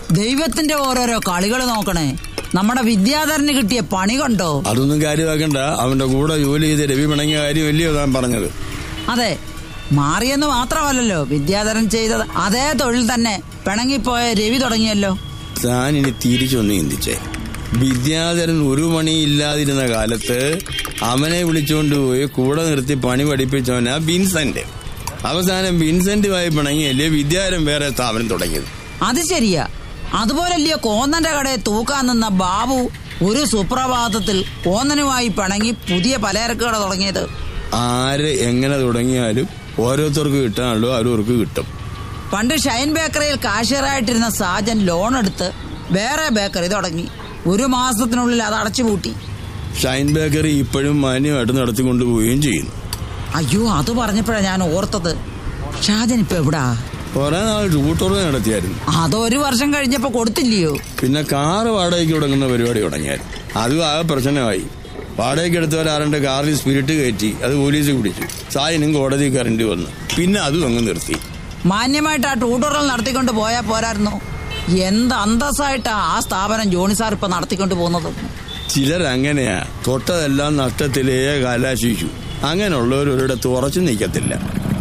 ദൈവത്തിന്റെ ഓരോരോ കളികൾ നോക്കണേ നമ്മുടെ വിദ്യാധരന് കിട്ടിയ പണി കണ്ടോ അതൊന്നും കാര്യമാക്കണ്ട അവന്റെ കൂടെ ജോലി ചെയ്ത് രവി പിണങ്ങിയ കാര്യമല്ലയോ താൻ പറഞ്ഞത് അതെ മാറിയെന്ന് മാത്രമല്ലല്ലോ വിദ്യാധരൻ ചെയ്തത് അതേ തൊഴിൽ തന്നെ പിണങ്ങിപ്പോയ രവി തുടങ്ങിയല്ലോ താൻ ഇനി തിരിച്ചൊന്ന് ചിന്തിച്ചേ വിദ്യാധരൻ ഒരു മണി ഇല്ലാതിരുന്ന കാലത്ത് അവനെ വിളിച്ചുകൊണ്ട് പോയി കൂടെ നിർത്തി പണി പഠിപ്പിച്ചവനാ വിൻസെന്റ് അവസാനം വിൻസെന്റുമായി പിണങ്ങിയല്ലേ വിദ്യാധരൻ വേറെ സ്ഥാപനം തുടങ്ങിയത് അത് ശരിയാ അതുപോലല്ലയോ കോന്നന്റെ കടയിൽ തൂക്കാൻ നിന്ന ബാബു ഒരു സുപ്രഭാതത്തിൽ കോന്നനുമായി പിണങ്ങി പുതിയ പലചരക്ക് കട തുടങ്ങിയത് ആര് എങ്ങനെ തുടങ്ങിയാലും ഓരോരുത്തർക്ക് കിട്ടാനുള്ളൂ അവരവർക്ക് കിട്ടും പണ്ട് ഷൈൻ ബേക്കറിയിൽ കാഷ്യറായിട്ടിരുന്ന സാജൻ ലോൺ എടുത്ത് വേറെ ബേക്കറി തുടങ്ങി ഒരു മാസത്തിനുള്ളിൽ അത് അടച്ചുപൂട്ടി ഷൈൻ ബേക്കറി ഇപ്പോഴും മാന്യമായിട്ട് നടത്തിക്കൊണ്ടു പോവുകയും ചെയ്യുന്നു അയ്യോ അത് പറഞ്ഞപ്പോഴാണ് ഞാൻ ഓർത്തത് ഷാജൻ ഇപ്പൊ എവിടാ കുറെ നാൾ ടൂട്ടോറ് നടത്തിയായിരുന്നു അതൊരു വർഷം കഴിഞ്ഞപ്പോ കൊടുത്തില്ലയോ പിന്നെ കാറ് വാടകയ്ക്ക് തുടങ്ങുന്ന പരിപാടി തുടങ്ങിയായിരുന്നു അതും ആ പ്രശ്നമായി വാടകയ്ക്ക് എടുത്തവരാരണ്ട് കാറിൽ സ്പിരിറ്റ് കയറ്റി അത് പോലീസ് പിടിച്ചു സായനും കോടതി കറണ്ട് വന്നു പിന്നെ അതും അങ്ങ് നിർത്തി മാന്യമായിട്ട് ആ ട്യൂട്ടോറിയൽ നടത്തിക്കൊണ്ട് പോയാ പോരായിരുന്നു എന്ത് അന്തസ്സായിട്ടാ ആ സ്ഥാപനം ജോണി സാർ ഇപ്പൊ നടത്തിക്കൊണ്ട് പോകുന്നത് ചിലരങ്ങനെയാ തൊട്ടതെല്ലാം നഷ്ടത്തിലേ കലാശിച്ചു അങ്ങനെയുള്ളവർ ഒരിടത്ത് ഉറച്ചു നിൽക്കത്തില്ല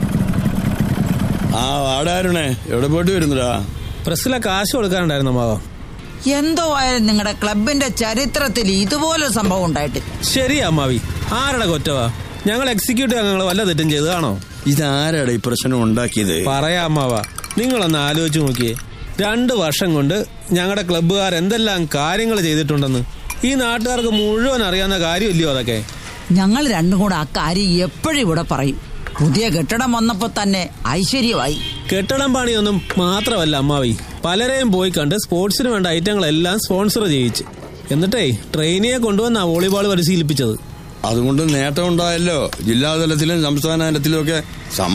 ആ വാടാരുണേ എവിടെ പോയിട്ട് വരുന്നടാ പ്രസ്സിലെ കാശ് കൊടുക്കാനുണ്ടായിരുന്നു മാവ എന്തോ ആയാലും നിങ്ങളുടെ ക്ലബിന്റെ ചരിത്രത്തിൽ ഇതുപോലൊരു സംഭവം ഉണ്ടായിട്ടില്ല ശരിയാ അമ്മാവി ആരുടെ കൊറ്റവാ ഞങ്ങൾ എക്സിക്യൂട്ടീവ് അംഗങ്ങൾ വല്ല തെറ്റും ചെയ്തതാണോ ഇതാരാടാ ഈ പ്രശ്നം ഉണ്ടാക്കിയത് പറയാ അമ്മാവ നിങ്ങളൊന്ന് ആലോചിച്ച് നോക്കിയേ രണ്ട് വർഷം കൊണ്ട് ഞങ്ങളുടെ ക്ലബ്ബുകാർ എന്തെല്ലാം കാര്യങ്ങൾ ചെയ്തിട്ടുണ്ടെന്ന് ഈ നാട്ടുകാർക്ക് മുഴുവൻ അറിയാവുന്ന കാര്യമില്ലയോ അതൊക്കെ ഞങ്ങൾ രണ്ടും കൂടെ ആ കാര്യം എപ്പോഴും ഇവിടെ പറയും പുതിയ കെട്ടിടം വന്നപ്പോ തന്നെ ഐശ്വര്യമായി കെട്ടിടം പണിയൊന്നും മാത്രമല്ല അമ്മാവി പലരെയും പോയി കണ്ട് സ്പോർട്സിന് വേണ്ട ഐറ്റങ്ങളെല്ലാം സ്പോൺസർ ചെയ്യിച്ച് എന്നിട്ടേ ട്രെയിനിയെ കൊണ്ടുവന്നാ വോളിബോൾ പരിശീലിപ്പിച്ചത് അതുകൊണ്ട് നേട്ടം ഉണ്ടായല്ലോ ജില്ലാതലത്തിലും സംസ്ഥാന തലത്തിലും ഒക്കെ